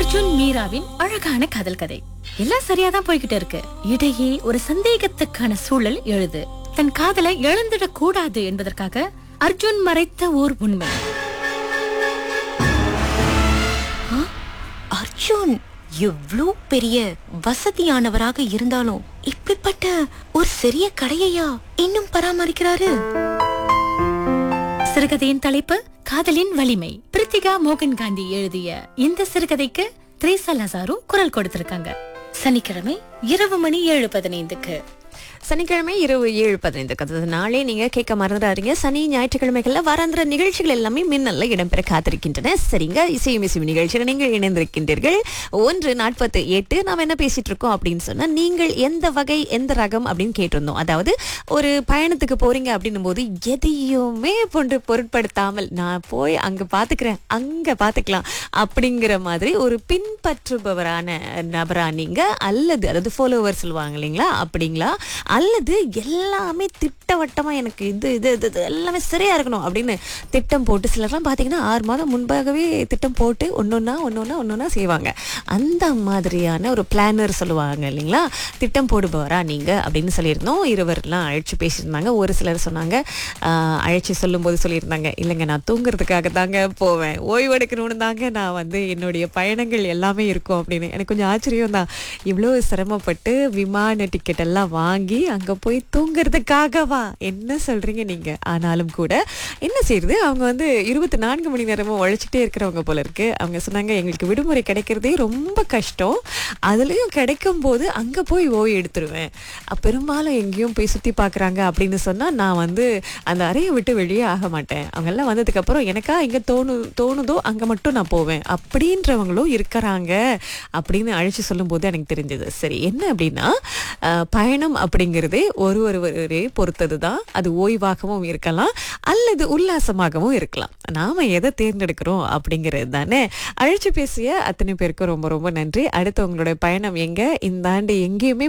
அர்ஜுன் மீராவின் அழகான காதல் கதை எல்லாம் சரியாதான் போய்கிட்டு இருக்கு இடையே ஒரு சந்தேகத்துக்கான சூழல் எழுது தன் காதலை இழந்துடக் கூடாது என்பதற்காக அர்ஜுன் மறைத்த ஓர் உண்மை அர்ஜுன் எவ்ளோ பெரிய வசதியானவராக இருந்தாலும் இப்படிப்பட்ட ஒரு சிறிய கடையையா இன்னும் பராமரிக்கிறாரு சிறுகதையின் தலைப்பு காதலின் வலிமை பிரித்திகா மோகன் காந்தி எழுதிய இந்த சிறுகதைக்கு த்ரேசா லசாரு குரல் கொடுத்திருக்காங்க சனிக்கிழமை இரவு மணி ஏழு பதினைந்துக்கு சனிக்கிழமை இரவு ஏழு பதினைந்து கதை நாளே நீங்க கேட்க மறந்துடாதீங்க சனி ஞாயிற்றுக்கிழமைகள்ல வாராந்திர நிகழ்ச்சிகள் எல்லாமே மின்னல்ல இடம்பெற காத்திருக்கின்றன சரிங்க இசையும் இசையும் நிகழ்ச்சியில் நீங்கள் இணைந்திருக்கின்றீர்கள் ஒன்று நாற்பத்து எட்டு நாம் என்ன பேசிட்டு இருக்கோம் அப்படின்னு சொன்னா நீங்கள் எந்த வகை எந்த ரகம் அப்படின்னு கேட்டிருந்தோம் அதாவது ஒரு பயணத்துக்கு போறீங்க அப்படின்னும் போது எதையுமே போன்று பொருட்படுத்தாமல் நான் போய் அங்க பாத்துக்கிறேன் அங்க பாத்துக்கலாம் அப்படிங்கிற மாதிரி ஒரு பின்பற்றுபவரான நபரா நீங்க அல்லது அதாவது ஃபாலோவர் சொல்லுவாங்க இல்லைங்களா அப்படிங்களா அல்லது எல்லாமே திட்டவட்டமா எனக்கு இது இது இது இது எல்லாமே சரியா இருக்கணும் அப்படின்னு திட்டம் போட்டு சிலர்லாம் பார்த்தீங்கன்னா ஆறு மாதம் முன்பாகவே திட்டம் போட்டு ஒன்னொன்னா ஒன்னொன்னா ஒன்னொன்னா செய்வாங்க அந்த மாதிரியான ஒரு பிளானர் சொல்லுவாங்க இல்லைங்களா திட்டம் போடுபவரா நீங்க அப்படின்னு சொல்லியிருந்தோம் இருவர்லாம் அழைச்சு பேசியிருந்தாங்க ஒரு சிலர் சொன்னாங்க ஆஹ், அழைச்சு சொல்லும்போது சொல்லியிருந்தாங்க இல்லைங்க நான் தூங்குறதுக்காக தாங்க போவேன் ஓய்வு எடுக்கணும்னு தாங்க நான் வந்து என்னுடைய பயணங்கள் எல்லாமே இருக்கும் அப்படின்னு எனக்கு கொஞ்சம் ஆச்சரியம் தான் இவ்வளோ சிரமப்பட்டு விமான டிக்கெட் எல்லாம் வாங்கி அங்கே போய் தூங்குறதுக்காகவா என்ன சொல்றீங்க நீங்க ஆனாலும் கூட என்ன செய்யுது அவங்க வந்து இருபத்தி நான்கு மணி நேரமும் உழைச்சிட்டே இருக்கிறவங்க போல இருக்கு அவங்க சொன்னாங்க எங்களுக்கு விடுமுறை கிடைக்கிறதே ரொம்ப கஷ்டம் அதுலயும் கிடைக்கும் போது அங்க போய் ஓய்வு எடுத்துருவேன் அ, பெரும்பாலும் எங்கேயும் போய் சுத்தி பார்க்கறாங்க அப்படின்னு சொன்னா நான் வந்து அந்த அறையை விட்டு வெளியே ஆக மாட்டேன் அவங்க எல்லாம் வந்ததுக்கு அப்புறம் எனக்கா எங்க தோணு தோணுதோ அங்க மட்டும் நான் போவேன் அப்படின்றவங்களும் இருக்கிறாங்க அப்படின்னு அழைச்சு சொல்லும்போது எனக்கு தெரிஞ்சது சரி என்ன அப்படின்னா அஹ், பயணம் அப்படிங்கிறதே ஒரு ஒருவரே பொறுத்தது தான் அது ஓய்வாகவும் இருக்கலாம் அல்லது உல்லாசமாகவும் இருக்கலாம் நாம எதை தேர்ந்தெடுக்கிறோம் அப்படிங்கிறது தானே அழைச்சு பேசிய அத்தனை பேருக்கும் ரொம்ப ரொம்ப நன்றி அடுத்து உங்களுடைய பயணம் எங்க இந்த ஆண்டு எங்கேயுமே